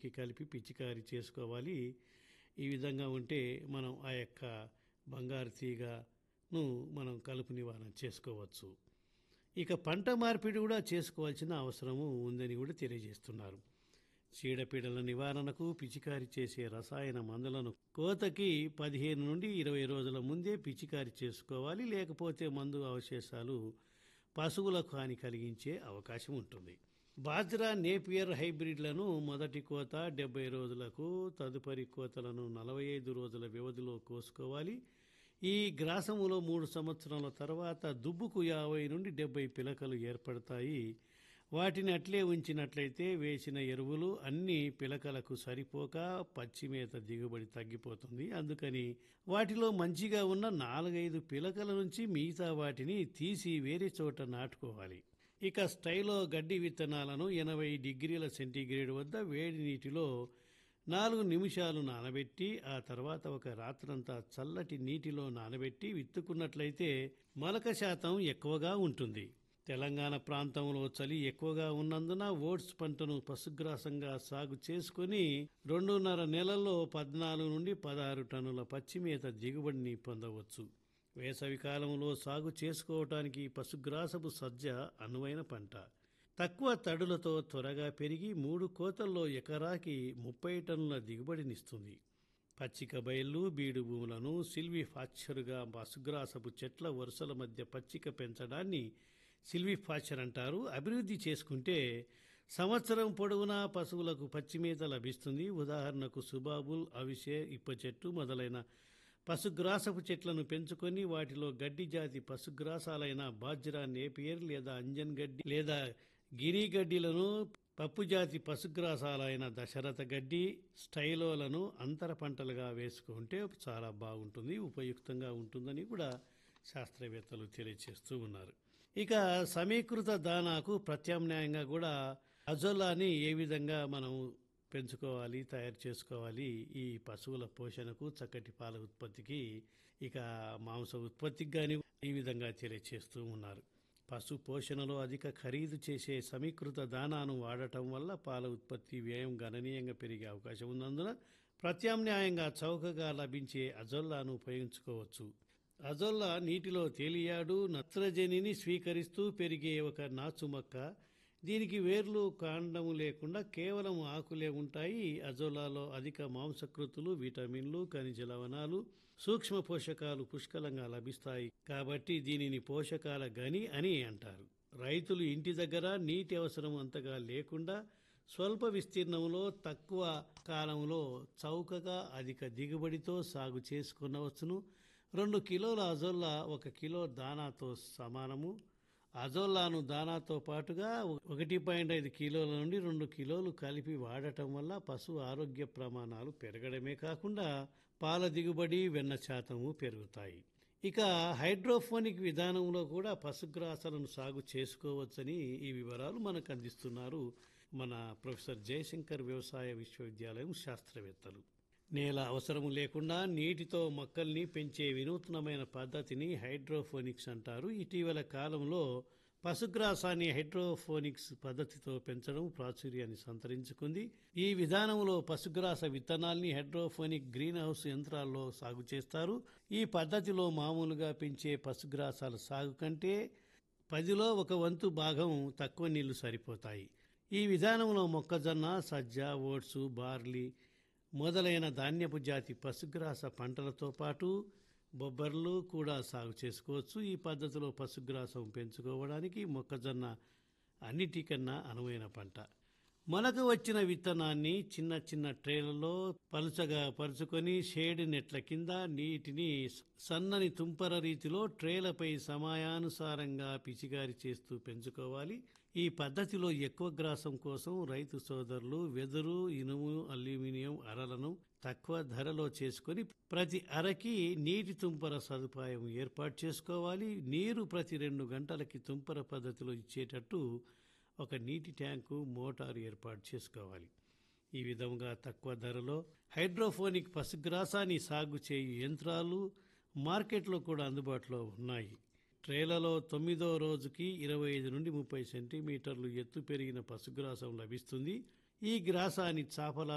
కలిపి పిచికారీ చేసుకోవాలి ఈ విధంగా ఉంటే మనం ఆ యొక్క బంగారు తీగను మనం కలుపు నివారణ చేసుకోవచ్చు ఇక పంట మార్పిడి కూడా చేసుకోవాల్సిన అవసరము ఉందని కూడా తెలియజేస్తున్నారు చీడపీడల నివారణకు పిచికారి చేసే రసాయన మందులను కోతకి పదిహేను నుండి ఇరవై రోజుల ముందే పిచికారి చేసుకోవాలి లేకపోతే మందు అవశేషాలు పశువులకు హాని కలిగించే అవకాశం ఉంటుంది బాజ్రా నేపియర్ హైబ్రిడ్లను మొదటి కోత డెబ్బై రోజులకు తదుపరి కోతలను నలభై ఐదు రోజుల వ్యవధిలో కోసుకోవాలి ఈ గ్రాసములో మూడు సంవత్సరాల తర్వాత దుబ్బుకు యాభై నుండి డెబ్బై పిలకలు ఏర్పడతాయి వాటిని అట్లే ఉంచినట్లయితే వేసిన ఎరువులు అన్ని పిలకలకు సరిపోక పచ్చిమేత దిగుబడి తగ్గిపోతుంది అందుకని వాటిలో మంచిగా ఉన్న నాలుగైదు పిలకల నుంచి మిగతా వాటిని తీసి వేరే చోట నాటుకోవాలి ఇక స్టైలో గడ్డి విత్తనాలను ఎనభై డిగ్రీల సెంటీగ్రేడ్ వద్ద వేడి నీటిలో నాలుగు నిమిషాలు నానబెట్టి ఆ తర్వాత ఒక రాత్రంతా చల్లటి నీటిలో నానబెట్టి విత్తుకున్నట్లయితే మొలక శాతం ఎక్కువగా ఉంటుంది తెలంగాణ ప్రాంతంలో చలి ఎక్కువగా ఉన్నందున ఓట్స్ పంటను పశుగ్రాసంగా సాగు చేసుకుని రెండున్నర నెలల్లో పద్నాలుగు నుండి పదహారు టన్నుల పచ్చిమేత దిగుబడిని పొందవచ్చు వేసవి కాలంలో సాగు చేసుకోవటానికి పశుగ్రాసపు సజ్జ అనువైన పంట తక్కువ తడులతో త్వరగా పెరిగి మూడు కోతల్లో ఎకరాకి ముప్పై టన్నుల దిగుబడినిస్తుంది పచ్చిక బయళ్ళు బీడు భూములను సిల్వి ఫాక్చరుగా పశుగ్రాసపు చెట్ల వరుసల మధ్య పచ్చిక పెంచడాన్ని సిల్వి ఫాక్చర్ అంటారు అభివృద్ధి చేసుకుంటే సంవత్సరం పొడవునా పశువులకు పచ్చిమేత లభిస్తుంది ఉదాహరణకు సుబాబుల్ అవిసే ఇప్ప చెట్టు మొదలైన పశుగ్రాసపు చెట్లను పెంచుకొని వాటిలో గడ్డి జాతి పశుగ్రాసాలైన బాజ్రా నేపియర్ లేదా అంజన్ గడ్డి లేదా గిరి గడ్డిలను పప్పు జాతి పశుగ్రాసాలైన దశరథ గడ్డి స్టైలోలను అంతర పంటలుగా వేసుకుంటే చాలా బాగుంటుంది ఉపయుక్తంగా ఉంటుందని కూడా శాస్త్రవేత్తలు తెలియజేస్తూ ఉన్నారు ఇక సమీకృత దానాకు ప్రత్యామ్నాయంగా కూడా అజోలాని ఏ విధంగా మనం పెంచుకోవాలి తయారు చేసుకోవాలి ఈ పశువుల పోషణకు చక్కటి పాల ఉత్పత్తికి ఇక మాంస ఉత్పత్తికి కానీ ఈ విధంగా తెలియచేస్తూ ఉన్నారు పశు పోషణలో అధిక ఖరీదు చేసే సమీకృత దానాను వాడటం వల్ల పాల ఉత్పత్తి వ్యయం గణనీయంగా పెరిగే అవకాశం ఉన్నందున ప్రత్యామ్నాయంగా చౌకగా లభించే అజొల్లాను ఉపయోగించుకోవచ్చు అజొల్లా నీటిలో తేలియాడు నత్రజనిని స్వీకరిస్తూ పెరిగే ఒక నాచు మొక్క దీనికి వేర్లు కాండము లేకుండా కేవలం ఆకులే ఉంటాయి అజోలాలో అధిక మాంసకృతులు విటమిన్లు ఖనిజ లవణాలు సూక్ష్మ పోషకాలు పుష్కలంగా లభిస్తాయి కాబట్టి దీనిని పోషకాల గని అని అంటారు రైతులు ఇంటి దగ్గర నీటి అవసరం అంతగా లేకుండా స్వల్ప విస్తీర్ణంలో తక్కువ కాలంలో చౌకగా అధిక దిగుబడితో సాగు చేసుకునవచ్చును రెండు కిలోల అజొల్లా ఒక కిలో దానాతో సమానము అజోల్లాను దానాతో పాటుగా ఒకటి పాయింట్ ఐదు కిలోల నుండి రెండు కిలోలు కలిపి వాడటం వల్ల పశువు ఆరోగ్య ప్రమాణాలు పెరగడమే కాకుండా పాల దిగుబడి వెన్న శాతము పెరుగుతాయి ఇక హైడ్రోఫోనిక్ విధానంలో కూడా పశుగ్రాసాలను సాగు చేసుకోవచ్చని ఈ వివరాలు మనకు అందిస్తున్నారు మన ప్రొఫెసర్ జయశంకర్ వ్యవసాయ విశ్వవిద్యాలయం శాస్త్రవేత్తలు నేల అవసరం లేకుండా నీటితో మొక్కల్ని పెంచే వినూత్నమైన పద్ధతిని హైడ్రోఫోనిక్స్ అంటారు ఇటీవల కాలంలో పశుగ్రాసాన్ని హైడ్రోఫోనిక్స్ పద్ధతితో పెంచడం ప్రాచుర్యాన్ని సంతరించుకుంది ఈ విధానంలో పశుగ్రాస విత్తనాల్ని హైడ్రోఫోనిక్ గ్రీన్ హౌస్ యంత్రాల్లో సాగు చేస్తారు ఈ పద్ధతిలో మామూలుగా పెంచే పశుగ్రాసాల సాగు కంటే పదిలో ఒక వంతు భాగం తక్కువ నీళ్లు సరిపోతాయి ఈ విధానంలో మొక్కజొన్న సజ్జ ఓట్స్ బార్లీ మొదలైన ధాన్యపు జాతి పశుగ్రాస పంటలతో పాటు బొబ్బర్లు కూడా సాగు చేసుకోవచ్చు ఈ పద్ధతిలో పశుగ్రాసం పెంచుకోవడానికి మొక్కజొన్న అన్నిటికన్నా అనువైన పంట మొలక వచ్చిన విత్తనాన్ని చిన్న చిన్న ట్రేలలో పలుచగా పరుచుకొని షేడ్ నెట్ల కింద నీటిని సన్నని తుంపర రీతిలో ట్రేలపై సమయానుసారంగా పిచికారి చేస్తూ పెంచుకోవాలి ఈ పద్ధతిలో ఎక్కువ గ్రాసం కోసం రైతు సోదరులు వెదురు ఇనుము అల్యూమినియం అరలను తక్కువ ధరలో చేసుకొని ప్రతి అరకి నీటి తుంపర సదుపాయం ఏర్పాటు చేసుకోవాలి నీరు ప్రతి రెండు గంటలకి తుంపర పద్ధతిలో ఇచ్చేటట్టు ఒక నీటి ట్యాంకు మోటారు ఏర్పాటు చేసుకోవాలి ఈ విధంగా తక్కువ ధరలో హైడ్రోఫోనిక్ పశుగ్రాసాన్ని సాగు చేయు యంత్రాలు మార్కెట్లో కూడా అందుబాటులో ఉన్నాయి ట్రేలలో తొమ్మిదో రోజుకి ఇరవై ఐదు నుండి ముప్పై సెంటీమీటర్లు ఎత్తు పెరిగిన పశుగ్రాసం లభిస్తుంది ఈ గ్రాసాన్ని చాపల